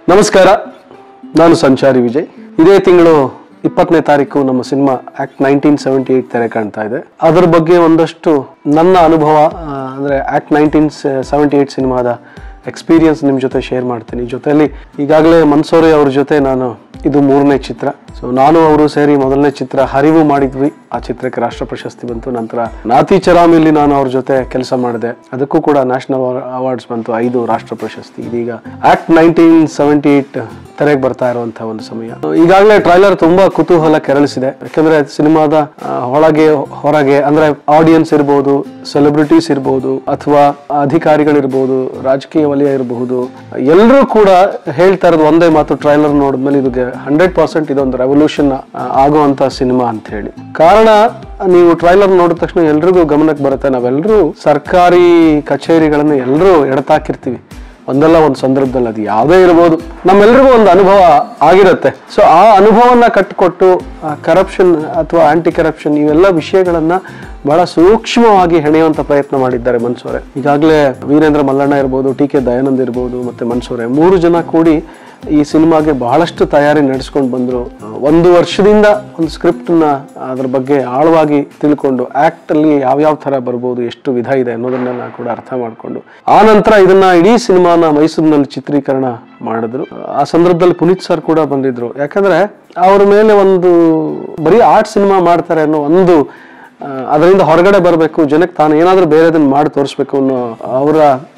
ನಮಸ್ಕಾರ ನಾನು ಸಂಚಾರಿ ವಿಜಯ್ ಇದೇ ತಿಂಗಳು ಇಪ್ಪತ್ತನೇ ತಾರೀಕು ನಮ್ಮ cinema act nineteen seventy eight ತೆರೆ ಕಾಣ್ತಾ ಇದೆ ಅದರ ಬಗ್ಗೆ ಒಂದಷ್ಟು ನನ್ನ ಅನುಭವ ಆ, ಅಂದ್ರೆ ಆಕ್ಟ್ ನೈನ್ಟೀನ್ ಸೆವೆಂಟಿ ಏಟ್ ಸಿನಿಮಾದ ಎಕ್ಸ್ಪೀರಿಯನ್ಸ್ ನಿಮ್ಮ ಜೊತೆ ಶೇರ್ ಮಾಡ್ತೀನಿ ಜೊತೆಯಲ್ಲಿ ಈಗಾಗಲೇ ಮನ್ಸೋರೆ ಅವ್ರ ಜೊತೆ ನಾನು ಇದು ಮೂರನೇ ಚಿತ್ರ ಸೊ ನಾನು ಅವರು ಸೇರಿ ಮೊದಲನೇ ಚಿತ್ರ ಹರಿವು ಮಾಡಿದ್ವಿ ಆ ಚಿತ್ರಕ್ಕೆ ರಾಷ್ಟ್ರ ಪ್ರಶಸ್ತಿ ಬಂತು ನಂತರ ನಾತಿ ಚರಾಮಿಲಿ ನಾನು ಅವ್ರ ಜೊತೆ ಕೆಲಸ ಮಾಡಿದೆ ಅದಕ್ಕೂ ಕೂಡ ನ್ಯಾಷನಲ್ ಅವಾರ್ಡ್ಸ್ ಬಂತು ಐದು ರಾಷ್ಟ್ರ ಪ್ರಶಸ್ತಿ ಇದೀಗ ಆಕ್ಟ್ ನೈನ್ಟೀನ್ ಸೆವೆಂಟಿ ಏಟ್ ತೆರೆಗೆ ಬರ್ತಾ ಇರುವಂತಹ ಒಂದು ಸಮಯ ಈಗಾಗಲೇ ಟ್ರೈಲರ್ ತುಂಬಾ ಕುತೂಹಲ ಕೆರಳಿಸಿದೆ ಯಾಕಂದ್ರೆ ಸಿನಿಮಾದ ಆ, ಒಳಗೆ ಹೊರಗೆ ಅಂದ್ರೆ ಆಡಿಯನ್ಸ್ ಇರ್ಬೋದು ಸೆಲೆಬ್ರಿಟೀಸ್ ಇರ್ಬೋದು ಅಥವಾ ಅಧಿಕಾರಿಗಳಿರ್ಬೋದು ರಾಜಕೀಯ ವಲಯ ಇರಬಹುದು ಎಲ್ಲರೂ ಕೂಡ ಹೇಳ್ತಾ ಇರೋದು ಒಂದೇ ಮಾತು ಟ್ರೈಲರ್ ನೋಡಿದ್ಮೇಲೆ ಇದು ಹಂಡ್ರೆಡ್ ಪರ್ಸೆಂಟ್ ಇದೊಂದು ರೆವಲ್ಯೂಷನ್ ಆಗುವಂತ ಸಿನಿಮಾ ಅಂತ ಹೇಳಿ ಕಾರಣ ನೀವು ಟ್ರೈಲರ್ ನೋಡಿದ ತಕ್ಷಣ ಎಲ್ರಿಗೂ ಗಮನಕ್ಕೆ ಬರುತ್ತೆ ನಾವೆಲ್ಲರೂ ಸರ್ಕಾರಿ ಕಚೇರಿಗಳನ್ನು ಎಲ್ಲರೂ ಎಡತಾಕಿರ್ತೀವಿ ಒಂದಲ್ಲ ಒಂದು ಸಂದರ್ಭದಲ್ಲಿ ಅದು ಯಾವುದೇ ಇರ್ಬೋದು ನಮ್ಮೆಲ್ರಿಗೂ ಒಂದು ಅನುಭವ ಆಗಿರುತ್ತೆ ಸೊ ಆ ಅನುಭವನ ಕಟ್ಟಿಕೊಟ್ಟು ಕರಪ್ಷನ್ ಅಥವಾ ಆಂಟಿ ಕರಪ್ಷನ್ ಇವೆಲ್ಲ ವಿಷಯಗಳನ್ನ ಬಹಳ ಸೂಕ್ಷ್ಮವಾಗಿ ಹೆಣೆಯುವಂತ ಪ್ರಯತ್ನ ಮಾಡಿದ್ದಾರೆ ಮನ್ಸೂರೆ ಈಗಾಗಲೇ ವೀರೇಂದ್ರ ಮಲ್ಲಣ್ಣ ಇರ್ಬೋದು ಟಿ ಕೆ ದಯಾನಂದ್ ಇರ್ಬೋದು ಮತ್ತೆ ಮನ್ಸೂರೆ ಮೂರು ಜನ ಕೂಡಿ ಈ ಸಿನಿಮಾಗೆ ಬಹಳಷ್ಟು ತಯಾರಿ ನಡೆಸ್ಕೊಂಡು ಬಂದ್ರು ಒಂದು ವರ್ಷದಿಂದ ಒಂದು ಸ್ಕ್ರಿಪ್ಟ್ ನ ಅದ್ರ ಬಗ್ಗೆ ಆಳವಾಗಿ ತಿಳ್ಕೊಂಡು ಆಕ್ಟ್ ಅಲ್ಲಿ ಯಾವ್ಯಾವ ತರ ಬರ್ಬೋದು ಎಷ್ಟು ವಿಧ ಇದೆ ಅನ್ನೋದನ್ನೆಲ್ಲ ಕೂಡ ಅರ್ಥ ಮಾಡ್ಕೊಂಡು ಆ ನಂತರ ಇದನ್ನ ಇಡೀ ಸಿನಿಮಾನ ಮೈಸೂರಿನಲ್ಲಿ ಚಿತ್ರೀಕರಣ ಮಾಡಿದ್ರು ಆ ಸಂದರ್ಭದಲ್ಲಿ ಪುನೀತ್ ಸರ್ ಕೂಡ ಬಂದಿದ್ರು ಯಾಕಂದ್ರೆ ಅವ್ರ ಮೇಲೆ ಒಂದು ಬರೀ ಆರ್ಟ್ ಸಿನಿಮಾ ಮಾಡ್ತಾರೆ ಅನ್ನೋ ಒಂದು ಆ, ಅದರಿಂದ ಹೊರಗಡೆ ಬರಬೇಕು ಜನಕ್ಕೆ ತಾನು ಏನಾದ್ರೂ ಬೇರೆದನ್ನ ಮಾಡಿ ತೋರಿಸ್ಬೇಕು ಅನ್ನೋ ಅವರ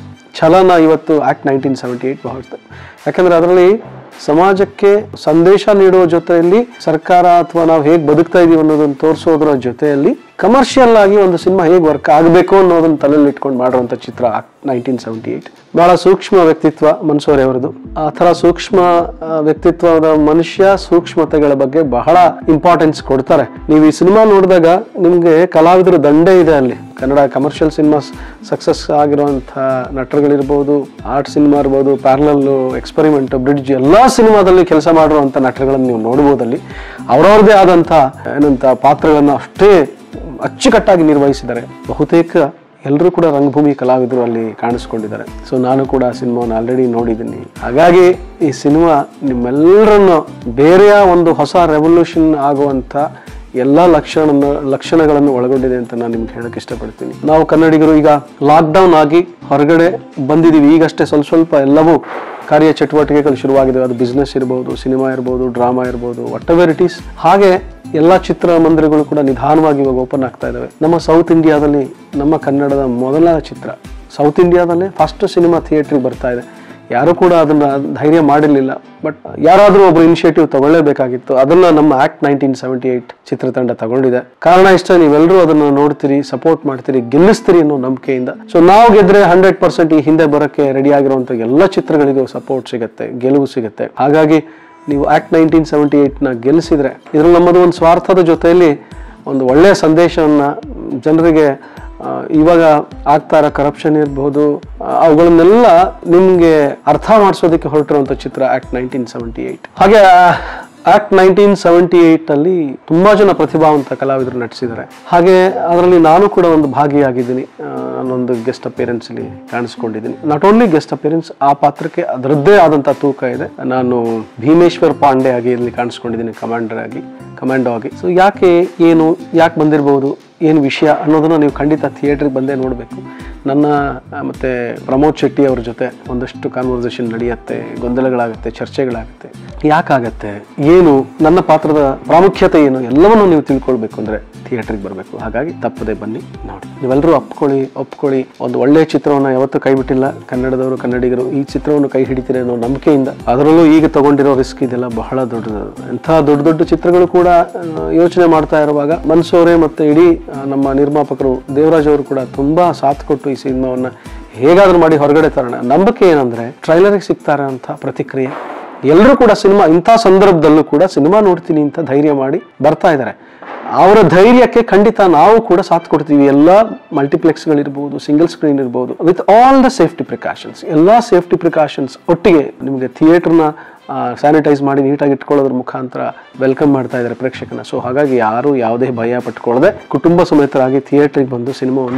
ಛಲನ ಇವತ್ತು ಆಕ್ಟ್ ನೈನ್ಟೀನ್ ಸೆವೆಂಟಿ ಏಟ್ ಬಹಳ ಯಾಕಂದ್ರೆ ಅದರಲ್ಲಿ ಸಮಾಜಕ್ಕೆ ಸಂದೇಶ ನೀಡುವ ಜೊತೆಯಲ್ಲಿ ಸರ್ಕಾರ ಅಥವಾ ನಾವು ಹೇಗೆ ಬದುಕ್ತಾ ಇದೀವಿ ಅನ್ನೋದನ್ನ ತೋರಿಸೋದ್ರ ಜೊತೆಯಲ್ಲಿ ಕಮರ್ಷಿಯಲ್ ಆಗಿ ಒಂದು ಸಿನಿಮಾ ಹೇಗೆ ವರ್ಕ್ ಆಗಬೇಕು ಅನ್ನೋದನ್ನ ತಲೆಯಲ್ಲಿ ಇಟ್ಕೊಂಡು ಮಾಡಿರುವಂತ ಚಿತ್ರ ನೈನ್ಟೀನ್ ಸೆವೆಂಟಿ ಏಟ್ ಬಹಳ ಸೂಕ್ಷ್ಮ ವ್ಯಕ್ತಿತ್ವ ಮನ್ಸೂರಿ ಅವರದು ಆ ಥರ ಸೂಕ್ಷ್ಮ ಆ, ವ್ಯಕ್ತಿತ್ವದ ಮನುಷ್ಯ ಸೂಕ್ಷ್ಮತೆಗಳ ಬಗ್ಗೆ ಬಹಳ ಇಂಪಾರ್ಟೆನ್ಸ್ ಕೊಡ್ತಾರೆ ನೀವು ಈ ಸಿನಿಮಾ ನೋಡಿದಾಗ ನಿಮ್ಗೆ ಕಲಾವಿದರು ದಂಡೆ ಇದೆ ಅಲ್ಲಿ ಕನ್ನಡ ಕಮರ್ಷಿಯಲ್ ಸಿನಿಮಾ ಸಕ್ಸಸ್ ಆಗಿರುವಂಥ ನಟರುಗಳಿರ್ಬೋದು ಆರ್ಟ್ ಸಿನಿಮಾ ಇರ್ಬೋದು ಪ್ಯಾರಲಲ್ ಎಕ್ಸ್ಪೆರಿಮೆಂಟ್ ಬ್ರಿಡ್ಜ್ ಎಲ್ಲಾ ಸಿನಿಮಾದಲ್ಲಿ ಕೆಲಸ ಮಾಡಿರುವಂಥ ನಟರುಗಳನ್ನು ನೀವು ನೋಡ್ಬೋದಲ್ಲಿ ಅವರವ್ರದೇ ಆದಂಥ ಏನಂತ ಪಾತ್ರಗಳನ್ನು ಅಷ್ಟೇ ಅಚ್ಚುಕಟ್ಟಾಗಿ ನಿರ್ವಹಿಸಿದ್ದಾರೆ ಬಹುತೇಕ ಎಲ್ಲರೂ ಕೂಡ ರಂಗಭೂಮಿ ಕಲಾವಿದರು ಅಲ್ಲಿ ಕಾಣಿಸ್ಕೊಂಡಿದ್ದಾರೆ ಸೊ ನಾನು ಕೂಡ ಆ ಸಿನಿಮಾವನ್ನು ಆಲ್ರೆಡಿ ನೋಡಿದ್ದೀನಿ ಹಾಗಾಗಿ ಈ ಸಿನಿಮಾ ನಿಮ್ಮೆಲ್ಲರನ್ನು ಬೇರೆಯ ಒಂದು ಹೊಸ ರೆವಲ್ಯೂಷನ್ ಆಗುವಂಥ ಎಲ್ಲ ಲಕ್ಷಣ ಲಕ್ಷಣಗಳನ್ನು ಒಳಗೊಂಡಿದೆ ಅಂತ ನಾನು ನಿಮ್ಗೆ ಹೇಳಕ್ ಇಷ್ಟಪಡ್ತೀನಿ ನಾವು ಕನ್ನಡಿಗರು ಈಗ ಲಾಕ್ಡೌನ್ ಆಗಿ ಹೊರಗಡೆ ಬಂದಿದ್ದೀವಿ ಈಗಷ್ಟೇ ಸ್ವಲ್ಪ ಸ್ವಲ್ಪ ಎಲ್ಲವೂ ಕಾರ್ಯ ಚಟುವಟಿಕೆಗಳು ಶುರುವಾಗಿದ್ದಾವೆ ಅದು ಬಿಸ್ನೆಸ್ ಇರ್ಬೋದು ಸಿನಿಮಾ ಇರ್ಬೋದು ಡ್ರಾಮಾ ಇರ್ಬೋದು ವಾಟ್ ಎವರ್ ಇಟ್ ಈಸ್ ಹಾಗೆ ಎಲ್ಲ ಚಿತ್ರಮಂದಿರಗಳು ಕೂಡ ನಿಧಾನವಾಗಿ ಇವಾಗ ಓಪನ್ ಆಗ್ತಾ ಇದ್ದಾವೆ ನಮ್ಮ ಸೌತ್ ಇಂಡಿಯಾದಲ್ಲಿ ನಮ್ಮ ಕನ್ನಡದ ಮೊದಲ ಚಿತ್ರ ಸೌತ್ ಇಂಡಿಯಾದಲ್ಲೇ ಫಸ್ಟ್ ಸಿನಿಮಾ ಥಿಯೇಟ್ರಿಗೆ ಬರ್ತಾ ಇದೆ ಯಾರು ಕೂಡ ಅದನ್ನ ಧೈರ್ಯ ಮಾಡಿರಲಿಲ್ಲ ಬಟ್ ಯಾರಾದರೂ ಒಬ್ರು ಇನಿಷಿಯೇಟಿವ್ ತಗೊಳ್ಳೇಬೇಕಾಗಿತ್ತು ಅದನ್ನ ನಮ್ಮ ಆಕ್ಟ್ ನೈನ್ಟೀನ್ ಸೆವೆಂಟಿ ಏಟ್ ಚಿತ್ರತಂಡ ತಗೊಂಡಿದೆ ಕಾರಣ ಇಷ್ಟ ನೀವೆಲ್ಲರೂ ಅದನ್ನ ನೋಡ್ತೀರಿ ಸಪೋರ್ಟ್ ಮಾಡ್ತೀರಿ ಗೆಲ್ಲಿಸ್ತೀರಿ ಅನ್ನೋ ನಂಬಿಕೆಯಿಂದ ಸೊ ನಾವು ಗೆದ್ರೆ ಹಂಡ್ರೆಡ್ ಪರ್ಸೆಂಟ್ ಈ ಹಿಂದೆ ಬರೋಕ್ಕೆ ರೆಡಿ ಆಗಿರುವಂಥ ಎಲ್ಲ ಚಿತ್ರಗಳಿಗೂ ಸಪೋರ್ಟ್ ಸಿಗುತ್ತೆ ಗೆಲುವು ಸಿಗುತ್ತೆ ಹಾಗಾಗಿ ನೀವು ಆಕ್ಟ್ ನೈನ್ಟೀನ್ ಸೆವೆಂಟಿ ಏಟ್ನ ಗೆಲ್ಲಿಸಿದ್ರೆ ಇದ್ರಲ್ಲಿ ನಮ್ಮದು ಒಂದು ಸ್ವಾರ್ಥದ ಜೊತೆಯಲ್ಲಿ ಒಂದು ಒಳ್ಳೆಯ ಸಂದೇಶವನ್ನ ಜನರಿಗೆ ಆ, ಇವಾಗ ಆಗ್ತಾ ಇರೋ ಕರಪ್ಷನ್ ಇರಬಹುದು ಅವುಗಳನ್ನೆಲ್ಲ ನಿಮ್ಗೆ ಅರ್ಥ ಮಾಡಿಸೋದಕ್ಕೆ ಹೊರಟಿರುವಂತ ಚಿತ್ರ ಆಕ್ಟ್ ನೈನ್ಟೀನ್ ಸೆವೆಂಟಿ ಏಟ್ ಹಾಗೆ ಆಕ್ಟ್ ನೈನ್ಟೀನ್ ಸೆವೆಂಟಿ ಏಟ್ ಅಲ್ಲಿ ತುಂಬಾ ಜನ ಪ್ರತಿಭಾವಂತ ಕಲಾವಿದರು ನಟಿಸಿದ್ದಾರೆ ಹಾಗೆ ಅದರಲ್ಲಿ ನಾನು ಕೂಡ ಒಂದು ಭಾಗಿಯಾಗಿದ್ದೀನಿ ಆ, ನಾನೊಂದು ಗೆಸ್ಟ್ ಅಪಿಯರೆನ್ಸ್ ಅಲ್ಲಿ ಕಾಣಿಸ್ಕೊಂಡಿದ್ದೀನಿ ನಾಟ್ ಓನ್ಲಿ ಗೆಸ್ಟ್ ಅಪಿಯರೆನ್ಸ್ ಆ ಪಾತ್ರಕ್ಕೆ ಅದರದ್ದೇ ಆದಂತ ತೂಕ ಇದೆ ನಾನು ಭೀಮೇಶ್ವರ್ ಪಾಂಡೆ ಆಗಿ ಇಲ್ಲಿ ಕಾಣಿಸ್ಕೊಂಡಿದ್ದೀನಿ ಕಮಾಂಡರ್ ಆಗಿ ಕಮಾಂಡೋ ಆಗಿ ಸೊ ಯಾಕೆ ಏನು ಯಾಕೆ ಬಂದಿರಬಹುದು ಏನು ವಿಷಯ ಅನ್ನೋದನ್ನ ನೀವು ಖಂಡಿತ ಥಿಯೇಟ್ರಿಗೆ ಬಂದೇ ನೋಡಬೇಕು ನನ್ನ ಆ, ಮತ್ತೆ ಪ್ರಮೋದ್ ಶೆಟ್ಟಿ ಅವ್ರ ಜೊತೆ ಒಂದಷ್ಟು ಕಾನ್ವರ್ಸೇಷನ್ ನಡೆಯುತ್ತೆ ಗೊಂದಲಗಳಾಗುತ್ತೆ ಚರ್ಚೆಗಳಾಗುತ್ತೆ ಯಾಕಾಗತ್ತೆ ಏನು ನನ್ನ ಪಾತ್ರದ ಪ್ರಾಮುಖ್ಯತೆ ಏನು ಎಲ್ಲವನ್ನೂ ನೀವು ತಿಳ್ಕೊಳ್ಬೇಕು ಅಂದ್ರೆ ಥಿಯೇಟ್ರಿಗೆ ಬರಬೇಕು ಹಾಗಾಗಿ ತಪ್ಪದೆ ಬನ್ನಿ ನೋಡಿ ನೀವೆಲ್ಲರೂ ಒಪ್ಕೊಳ್ಳಿ ಒಪ್ಕೊಳ್ಳಿ ಒಂದು ಒಳ್ಳೆಯ ಚಿತ್ರವನ್ನು ಯಾವತ್ತೂ ಕೈ ಬಿಟ್ಟಿಲ್ಲ ಕನ್ನಡದವರು ಕನ್ನಡಿಗರು ಈ ಚಿತ್ರವನ್ನು ಕೈ ಹಿಡಿತೀರಿ ಅನ್ನೋ ನಂಬಿಕೆಯಿಂದ ಅದರಲ್ಲೂ ಈಗ ತಗೊಂಡಿರೋ ರಿಸ್ಕ್ ಇದೆಲ್ಲ ಬಹಳ ದೊಡ್ಡದು ಎಂಥ ದೊಡ್ಡ ದೊಡ್ಡ ಚಿತ್ರಗಳು ಕೂಡ ಆ, ಯೋಚನೆ ಮಾಡ್ತಾ ಇರುವಾಗ ಮನ್ಸೂರೆ ಮತ್ತೆ ಇಡೀ ಆ, ನಮ್ಮ ನಿರ್ಮಾಪಕರು ದೇವರಾಜ್ ಅವರು ಕೂಡ ತುಂಬಾ ಸಾಥ್ ಕೊಟ್ಟು ಈ ಸಿನಿಮಾವನ್ನ ಹೇಗಾದ್ರೂ ಮಾಡಿ ಹೊರಗಡೆ ತರೋಣ ನಂಬಿಕೆ ಏನಂದ್ರೆ ಟ್ರೈಲರ್ಗೆ ಸಿಗ್ತಾರೆ ಅಂತ ಪ್ರತಿಕ್ರಿಯೆ ಎಲ್ಲರೂ ಕೂಡ ಸಿನಿಮಾ ಇಂಥ ಸಂದರ್ಭದಲ್ಲೂ ಕೂಡ ಸಿನಿಮಾ ನೋಡ್ತೀನಿ ಅಂತ ಧೈರ್ಯ ಮಾಡಿ ಬರ್ತಾ ಇದ್ದಾರೆ ಅವರ ಧೈರ್ಯಕ್ಕೆ ಖಂಡಿತ ನಾವು ಕೂಡ ಸಾಥ್ ಕೊಡ್ತೀವಿ ಎಲ್ಲ ಮಲ್ಟಿಪ್ಲೆಕ್ಸ್ಗಳಿರ್ಬೋದು ಸಿಂಗಲ್ ಸ್ಕ್ರೀನ್ ಇರ್ಬೋದು with all the safety precautions ಎಲ್ಲ ಸೇಫ್ಟಿ ಪ್ರಿಕಾಷನ್ಸ್ ಒಟ್ಟಿಗೆ ನಿಮಗೆ ಥಿಯೇಟರ್ನ ಸ್ಯಾನಿಟೈಸ್ ಮಾಡಿ ನೀಟಾಗಿ ಇಟ್ಕೊಳ್ಳೋದ್ರ ಮುಖಾಂತರ ವೆಲ್ಕಮ್ ಮಾಡ್ತಾ ಇದ್ದಾರೆ ಪ್ರೇಕ್ಷಕನ ಸೊ ಹಾಗಾಗಿ ಯಾರು ಯಾವುದೇ ಭಯ ಪಟ್ಕೊಳ್ಳದೆ ಕುಟುಂಬ ಸಮೇತರಾಗಿ ಥಿಯೇಟ್ರಿಗೆ ಬಂದು ಸಿನಿಮಾವನ್ನು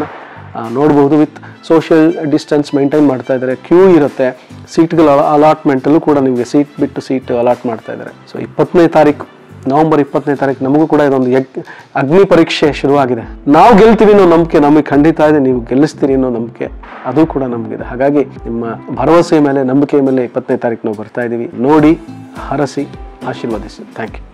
ನೋಡ್ಬೋದು ವಿತ್ ಸೋಷಿಯಲ್ ಡಿಸ್ಟೆನ್ಸ್ ಮೇಂಟೈನ್ ಮಾಡ್ತಾ ಇದ್ದಾರೆ ಕ್ಯೂ ಇರುತ್ತೆ ಸೀಟ್ಗಳ ಅಲಾಟ್ಮೆಂಟಲ್ಲೂ ಕೂಡ ನಿಮಗೆ ಸೀಟ್ ಬಿಟ್ಟು ಸೀಟ್ ಅಲಾಟ್ ಮಾಡ್ತಾ ಇದ್ದಾರೆ ಸೊ ಇಪ್ಪತ್ತನೇ ತಾರೀಕು ನವೆಂಬರ್ ಇಪ್ಪತ್ತನೇ ತಾರೀಕು ನಮಗೂ ಕೂಡ ಇದೊಂದು ಯಗ್ ಅಗ್ನಿ ಪರೀಕ್ಷೆ ಶುರುವಾಗಿದೆ ನಾವು ಗೆಲ್ತೀವಿ ಅನ್ನೋ ನಂಬಿಕೆ ನಮಗೆ ಖಂಡಿತ ಇದೆ ನೀವು ಗೆಲ್ಲಿಸ್ತೀರಿ ಅನ್ನೋ ನಂಬಿಕೆ ಅದು ಕೂಡ ನಮಗಿದೆ ಹಾಗಾಗಿ ನಿಮ್ಮ ಭರವಸೆ ಮೇಲೆ ನಂಬಿಕೆ ಮೇಲೆ ಇಪ್ಪತ್ತನೇ ತಾರೀಕು ನಾವು ಬರ್ತಾ ಇದ್ದೀವಿ ನೋಡಿ ಹರಸಿ ಆಶೀರ್ವದಿಸಿ ಥ್ಯಾಂಕ್ ಯು